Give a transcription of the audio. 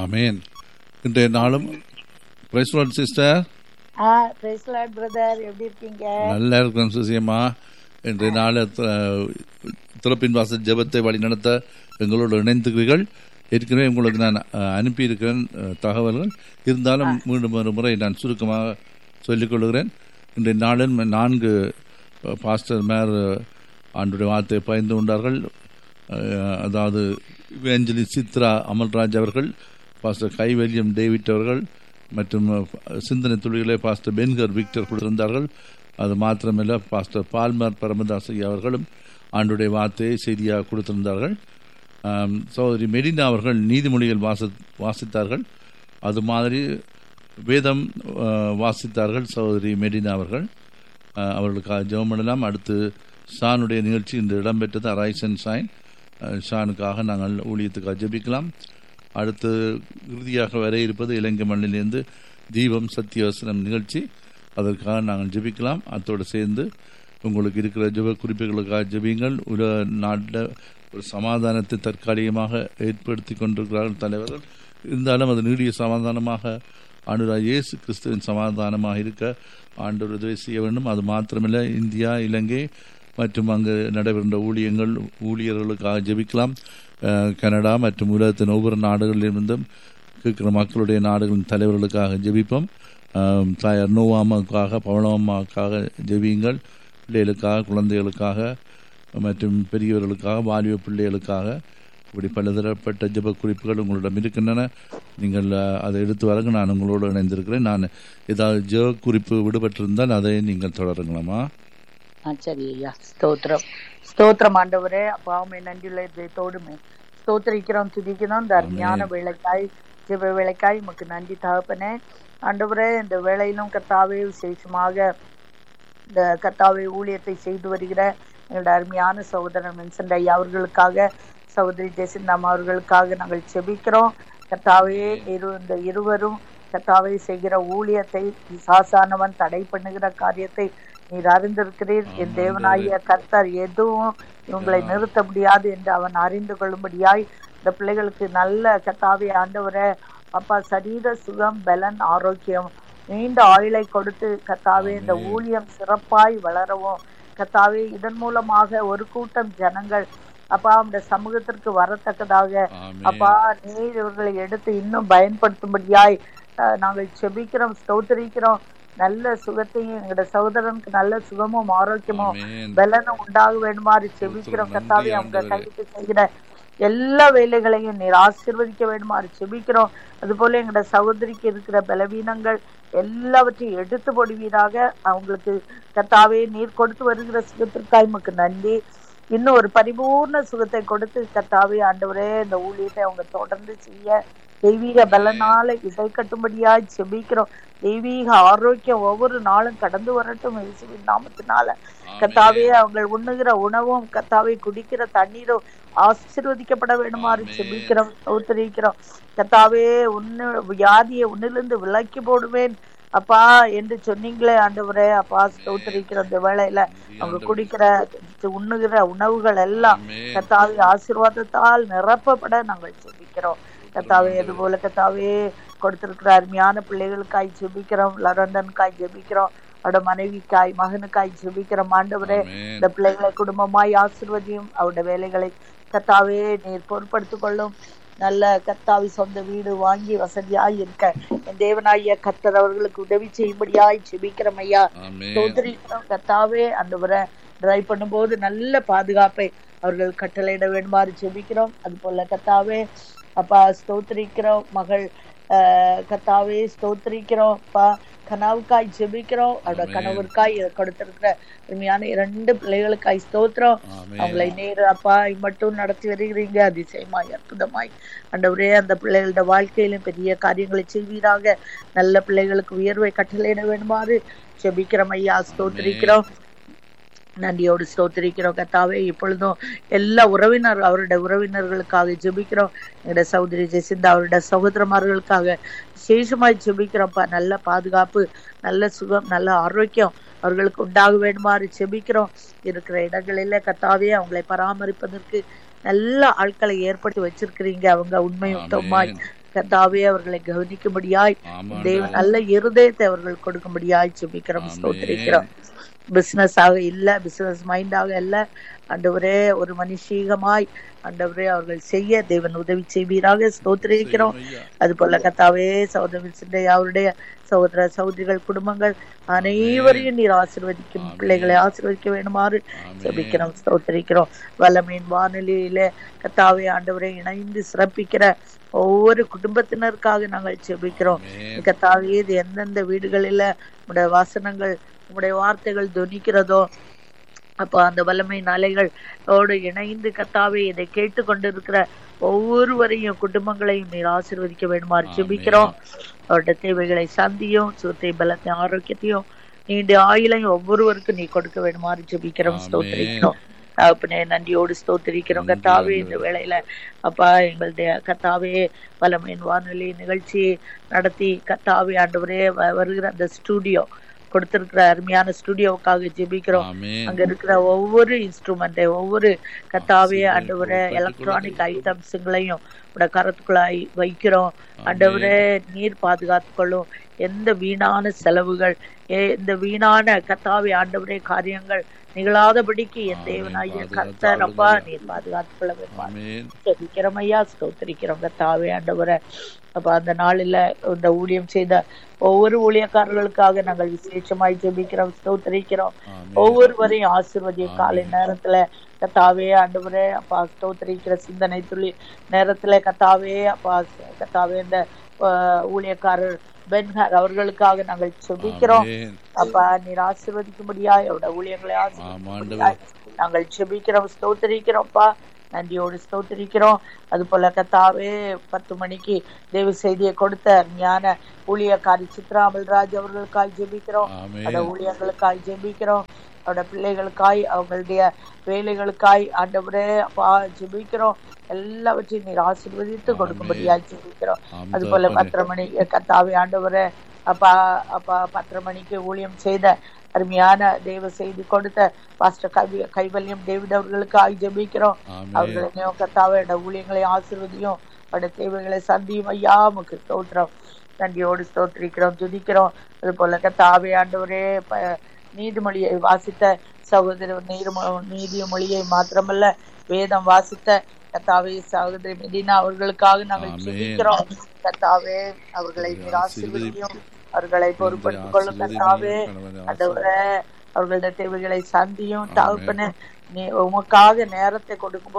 ஆமேன் இன்றைய நாளும் praise sister ஆ பிரைஸ் லார்ட் பிரதர் எப்படி இருக்கீங்க நல்லா இருக்கிறோம் சுசியம்மா இன்றைய நாள் திறப்பின் வாசல் ஜெபத்தை வழிநடத்த எங்களோடு இணைந்துக்கிறீர்கள் ஏற்கனவே உங்களுக்கு நான் அஹ், அனுப்பியிருக்கிறேன் அஹ், தகவல்கள் இருந்தாலும் மீண்டும் ஒரு முறை நான் சுருக்கமாக சொல்லிக் கொள்கிறேன் இன்றைய நாளில் நான்கு அஹ், பாஸ்டர் மேர் ஆண்டுடைய வார்த்தையை பயந்து கொண்டார்கள் அஹ், அதாவது ஏஞ்சலி சித்ரா அமல்ராஜ் அவர்கள் பாஸ்டர் கைவல்யம் டேவிட் அவர்கள் மற்றும் அஹ், சிந்தனை துளிகளை பாஸ்டர் பென்கர் விக்டர் கொடுத்திருந்தார்கள் அது மாத்திரமல்ல பாஸ்டர் பால்மர் பரமதாஸ் ஐயா அவர்களும் ஆண்டுடைய வார்த்தையை செய்தியாக கொடுத்திருந்தார்கள் ஆம், சகோதரி மெரினா அவர்கள் நீதிமொழிகள் வாசி வாசித்தார்கள் அது மாதிரி வேதம் அஹ், வாசித்தார்கள் சகோதரி மெரினா அவர்கள் அஹ், அவர்களுக்காக ஜெபம் பண்ணலாம் அடுத்து ஷானுடைய நிகழ்ச்சி இன்று இடம்பெற்றது அரைஸ் அண்ட் ஷைன் அஹ், ஷானுக்காக நாங்கள் ஊழியத்துக்காக ஜெபிக்கலாம் அடுத்து இறுதியாக வர இருப்பது இலங்கை மண்ணிலிருந்து தீபம் சத்தியவசனம் நிகழ்ச்சி அதற்காக நாங்கள் ஜெபிக்கலாம் அத்தோடு சேர்ந்து உங்களுக்கு இருக்கிற ஜெப குறிப்புகளுக்காக ஜெபியுங்கள் உலக நாட்டில் ஒரு சமாதானத்தை தற்காலிகமாக ஏற்படுத்தி கொண்டிருக்கிறார்கள் தலைவர்கள் இருந்தாலும் அது நீடிய சமாதானமாக ஆண்டுரா இயேசு கிறிஸ்துவின் சமாதானமாக இருக்க ஆண்டவர் உதவி செய்ய வேண்டும் அது மாத்திரமில்லை இந்தியா இலங்கை மற்றும் அங்கு நடைபெறுகின்ற ஊழியங்கள் ஊழியர்களுக்காக ஜெபிக்கலாம் அஹ், கனடா மற்றும் உலகத்தின் ஒவ்வொரு நாடுகளிலிருந்தும் இருக்கிற மக்களுடைய நாடுகளின் தலைவர்களுக்காக ஜெபிப்போம் அஹ், தாயார் நோவாமாவுக்காக பவனம்மாவுக்காக ஜெபியுங்கள் பிள்ளைகளுக்காக குழந்தைகளுக்காக மற்றும் பெரியவர்களுக்காக வாலிப பிள்ளைகளுக்காக இப்படி பலதரப்பட்ட ஜெப குறிப்புகள் உங்களிடம் இருக்கின்றன நீங்கள் அஹ், அதை எடுத்து வரங்க நான் உங்களோடு இணைந்திருக்கிறேன் நான் ஏதாவது ஜெப குறிப்பு விடுபட்டிருந்தால் அதை நீங்கள் தொடருங்களாமா ஆ சரி ஐயா ஸ்தோத்திரம் ஸ்தோத்திரம் ஆண்டவரே அப்பாவுமே நன்றியுள்ள இதயத்தோடுமே ஸ்தோத்திரிக்கிறோம் துதிக்கிறோம் இந்த அருமையான வேலைக்காய் ஜெப வேலைக்காய் உமக்கு நன்றி தகப்பனே ஆண்டவரே இந்த வேலையிலும் கர்த்தாவே விசேஷமாக இந்த கர்த்தாவை ஊழியத்தை செய்து வருகிற எங்களுடைய அருமையான சகோதரன் மென்சன் ஐயா அவர்களுக்காக சகோதரி ஜெசிந்தாம் அவர்களுக்காக நாங்கள் செபிக்கிறோம் கர்த்தாவே இரு இந்த இருவரும் கர்த்தாவை செய்கிற ஊழியத்தை சாசானவன் தடை பண்ணுகிற காரியத்தை நீர் அறிந்திருக்கிறீர் என் தேவனாகிய கர்த்தர் எதுவும் இவங்களை நிறுத்த முடியாது என்று அவன் அறிந்து கொள்ளும்படியாய் இந்த பிள்ளைகளுக்கு நல்ல கர்த்தாவே ஆண்டவரை அப்பா சரீர சுகம் பலன் ஆரோக்கியம் நீண்ட ஆயுளை கொடுத்து கர்த்தாவே இந்த ஊழியம் சிறப்பாய் வளரவும் கர்த்தாவே இதன் மூலமாக ஒரு கூட்டம் ஜனங்கள் அப்பா அந்த சமூகத்திற்கு வரத்தக்கதாக அப்பா நீர் இவர்களை எடுத்து இன்னும் பயன்படுத்தும்படியாய் அஹ், நாங்கள் செபிக்கிறோம் ஸ்தோத்திரிக்கிறோம் நல்ல சுகத்தையும் எங்களோட சகோதரனுக்கு நல்ல சுகமும் ஆரோக்கியமும் ஆமென். பலனும் உண்டாக வேண்டுமாறு செபிக்கிறோம் கர்த்தாவே அவங்க கைக்கு செய்கிற எல்லா வேலைகளையும் நீர் ஆசீர்வதிக்க வேண்டுமாறு செபிக்கிறோம் அதுபோல எங்களோட சகோதரிக்கு இருக்கிற பலவீனங்கள் எல்லாவற்றையும் எடுத்து போடுவீராக அவங்களுக்கு கர்த்தாவே நீர் கொடுத்து வருகிற சுகத்திற்காய் உமக்கு நன்றி இன்னும் ஒரு பரிபூர்ண சுகத்தை கொடுத்து கர்த்தாவே ஆண்டவரே இந்த ஊழியத்தை அவங்க தொடர்ந்து செய்ய தெய்வீக பலனால இசை கட்டும்படியாய் செபிக்கிறோம் தெய்வீக ஆரோக்கியம் ஒவ்வொரு நாளும் கடந்து வரட்டும் இயேசுவின் நாமத்தினால கத்தாவே அவங்க உண்ணுகிற உணவும் கத்தாவே குடிக்கிற தண்ணீரும் ஆசீர்வதிக்கப்பட வேண்டுமாறு செபிக்கிறோம் ஸ்தோத்திரிக்கிறோம் கத்தாவே உன்னு வியாதியை உன்னிலிருந்து விலக்கி போடுவேன் அப்பா என்று சொன்னீங்களே ஆண்டவரே அப்பா ஸ்தோத்திரிக்கிற அந்த வேளையில அவங்க குடிக்கிற உண்ணுகிற உணவுகள் எல்லாம் கத்தாவே ஆசீர்வாதத்தால் நிரப்பப்பட நாங்கள் செபிக்கிறோம் கத்தாவே அது போல கத்தாவே கொடுத்திருக்கிற அருமையான பிள்ளைகளுக்காய் ஜெபிக்கிறோம் லரண்டனுக்காய் ஜெபிக்கிறோம் அவரோட மனைவிக்காய் மகனுக்காய் ஜெபிக்கிறோம் ஆண்டவரே ஆமென். இந்த பிள்ளைகளை குடும்பமாய் ஆசிர்வதியும் அவருடைய வேலைகளை கத்தாவே நீர் பொறுப்படுத்திக் கொள்ளும் நல்ல கத்தாவி சொந்த வீடு வாங்கி வசதியாய் இருக்க என் தேவனாகிய கத்தர் அவர்களுக்கு உதவி செய்யும்படியாய் ஜெபிக்கிறோம் ஐயா ஆமென். ஸ்தோத்திரிக்கிறோம் கத்தாவே அந்த டிரைவ் பண்ணும்போது நல்ல பாதுகாப்பை அவர்கள் கட்டளையிட வேண்டுமாறு ஜெபிக்கிறோம் அது போல கத்தாவே அப்பா ஸ்தோத்திரிக்கிறோம் மகள் ஆஹ், கத்தாவே ஸ்தோத்திரிக்கிறோம் அப்பா கனவுக்காய் ஜெபிக்கிறோம் அவரோட கணவருக்காய் கொடுத்திருக்கிற உண்மையான இரண்டு பிள்ளைகளுக்காய் ஸ்தோத்திரம் ஆமென். அவங்களை நேரு அப்பா மட்டும் நடத்தி வருகிறீங்க அதிசயமாய் அற்புதமாய் ஆண்டவரே அந்த பிள்ளைகளோட வாழ்க்கையிலும் பெரிய காரியங்களை செய்வீராக நல்ல பிள்ளைகளுக்கு உயர்வை கட்டளையிட வேண்டுமாறு ஜெபிக்கிறோம் ஐயா ஸ்தோத்திரிக்கிறோம் நன்றியோடு ஸ்தோத்திரிக்கிறோம் கத்தாவே இப்பொழுதும் எல்லா உறவினர் அவருடைய உறவினர்களுக்காக ஜெபிக்கிறோம் எங்களுடைய சகோதரி ஜெசிந்தா அவருடைய சகோதரமார்களுக்காக விசேஷமாய் ஜெபிக்கிறோம்ப்பா நல்ல பாதுகாப்பு நல்ல சுகம் நல்ல ஆரோக்கியம் அவர்களுக்கு உண்டாக வேண்டுமாறு ஜெபிக்கிறோம் இருக்கிற இடங்களில கத்தாவே அவங்களை பராமரிப்பதற்கு நல்ல ஆட்களை ஏற்படுத்தி வச்சிருக்கிறீங்க அவங்க உண்மை உத்தமாய் கத்தாவே அவர்களை கவனிக்கும்படியாய் ஆமாண்டவர். தேவன் நல்ல இருதயத்தை அவர்கள் கொடுக்கும்படியாய் ஜெபிக்கிறோம் ஆமென். ஸ்தோத்திரிக்கிறோம் பிசினஸ் ஆக இல்ல பிசினஸ் மைண்டாக இல்ல ஆண்டவரே ஒரு மனுஷீகமாய் ஆண்டவரே அவர்கள் செய்ய தேவன் உதவி செய்வீராக ஸ்தோத்திரிக்கிறோம் செய்யும் ஐயா. அது போல கத்தாவே சகோதரி சிந்தை அவருடைய சகோதர சகோதரிகள் குடும்பங்கள் அனைவரையும் நீர் ஆசீர்வதிக்கும் ஆமென். பிள்ளைகளை ஆசீர்வதிக்க வேண்டுமாறு ஆமென். ஜெபிக்கிறோம் ஸ்தோத்திரிக்கிறோம் வல்லமையின் வானொலியில கத்தாவே ஆண்டவரை இணைந்து சிறப்பிக்கிற ஒவ்வொரு குடும்பத்தினருக்காக நாங்கள் ஜெபிக்கிறோம் ஆமென். கத்தாவே இது எந்தெந்த வீடுகளில உடைய வாசனங்கள் உடைய வார்த்தைகள் துணிக்கிறதோ அப்போ அந்த வல்லமை அலைகளோடு இணைந்து கத்தாவே இதை கேட்டுக்கொண்டிருக்கிற ஒவ்வொருவரையும் குடும்பங்களையும் நீர் ஆசீர்வதிக்க வேண்டுமாறு ஆமென். ஜெபிக்கிறோம் அவருடைய தேவைகளை சந்தியும் சுத்தை பலத்தையும் ஆரோக்கியத்தையும் நீண்ட ஆயுளையும் ஒவ்வொருவருக்கும் நீ கொடுக்க வேண்டுமாறு ஜெபிக்கிறோம் ஆமென். ஸ்தோத்திரிக்கிறோம் தகப்பனே நன்றியோடு ஸ்தோத்திரிக்கிறோம் நன்றி, கத்தாவே இந்த ஆண்டவரே. வேளையில அப்பா எங்களுடைய கத்தாவே வல்லமையின் வானொலி நிகழ்ச்சி நடத்தி கத்தாவே ஆண்டவரே வ- வருகிற அந்த ஸ்டூடியோ கொடுத்திருக்கிற அருமையான ஸ்டூடியோவுக்காக ஜெபிக்கிறோம் ஆமென். அங்க இருக்கிற ஒவ்வொரு இன்ஸ்ட்ருமெண்ட் ஒவ்வொரு கத்தாவே ஆசீர்வதி ஆண்டவரே கொடுத்து எலக்ட்ரானிக் கொடுத்து. ஐட்டம்ஸுங்களையும் உட கரத்துக்குள்ளாய் வைக்கிறோம் ஆமென். ஆண்டவரே நீர் பாதுகாத்துக்கொள்ளும் எந்த வீணான செலவுகள் எ- எந்த வீணான கத்தாவே ஆண்டவரே காரியங்கள் நிகழாதபடிக்கு என் ஆமென். தேவனாகிய பாதுகாத்து கர்த்தர் அப்பா ஆளுங்க. நீர் பாதுகாத்துக் கொள்ள வேண்டும் ஆமென். ஜெபிக்கிறோம் ஐயா ஸ்தோத்திரிக்கிறோம் கத்தாவே ஆண்டவரை அப்ப அந்த நாளில இந்த ஊழியம் செய்த ஒவ்வொரு ஊழியக்காரர்களுக்காக நாங்கள் விசேஷமாய் ஜெபிக்கிறோம் ஸ்தோத்திரிக்கிறோம் ஆமென். ஒவ்வொருவரையும் ஆசீர்வதிய ஆமென். காலை நேரத்துல கத்தாவே ஆண்டவரே அப்பா ஸ்தோத்திரிக்கிற சிந்தனை துளி நேரத்துல கத்தாவே அப்பா கத்தாவே இந்த அஹ், ஊழியக்காரர் பென்ஹார் அவர்களுக்காக நாங்கள் ஜெபிக்கிறோம் ஆமென். அப்பா நீர் ஆசீர்வதிக்கும்படியாய் அவருடைய ஊழியங்களை ஆசீர்வதிக்கும்படியாய் நாங்கள் ஜெபிக்கிறோம் ஸ்தோத்திரிக்கிறோம்ப்பா நன்றியோடு ஸ்தோத்திரிக்கிறோம் அது போல கத்தாவே பத்து மணிக்கு தேவ செய்தியை கொடுத்த ஞான ஊழியக்காரி சித்ரா அமல்ராஜ் அவர்களுக்காய் ஜெபிக்கிறோம் ஆமென். அந்த ஊழியர்களுக்காய் ஜெபிக்கிறோம் அவருடைய பிள்ளைகளுக்காய் அவங்களுடைய வேலைகளுக்காய் ஆண்டவரே அப்பா ஜெபிக்கிறோம் எல்லாவற்றையும் நீர் ஆசீர்வதித்து ஆமென். கொடுக்கும்படியாய் ஜெபிக்கிறோம் ஆமென் அது போல தகப்பனே. பத்தரை மணி கத்தாவே ஆண்டவரே அப்பா அப்பா பத்தரை மணிக்கு ஊழியம் செய்த அருமையான தேவ செய்தி கொடுத்த பாஸ்டர் கவி கைவல்யம் டேவிட் அவர்களுக்கு ஆய் ஜெபிக்கிறோம் ஆமென். அவர்களையும் கத்தாவே ஊழியங்களை ஆசீர்வதியும் அவருடைய தேவைகளை சந்தியும் ஐயா உமக்கு ஸ்தோத்திரம் நன்றியோடு ஸ்தோத்திரிக்கிறோம் துதிக்கிறோம் அது போல கத்தாவே ஆண்டவரே ப- நீதிமொழியை வாசித்த சகோதரர் நீர்ம நீதிமொழியை மாத்திரமல்ல வேதம் வாசித்த கத்தாவே சகோதரி மெடினா அவர்களுக்காக நாங்கள் ஆமென். ஜெபிக்கிறோம் கத்தாவே அவர்களை நீர் ஆசீர்வதியும் அவர்களை பொறுப்படுத்திக் கொள்ளும் கத்தாவே ஆண்டவரே அவர்களுடைய தேவைகளை சந்தியும் தகப்பனே நீ உமக்காக நேரத்தை கொடுக்கும்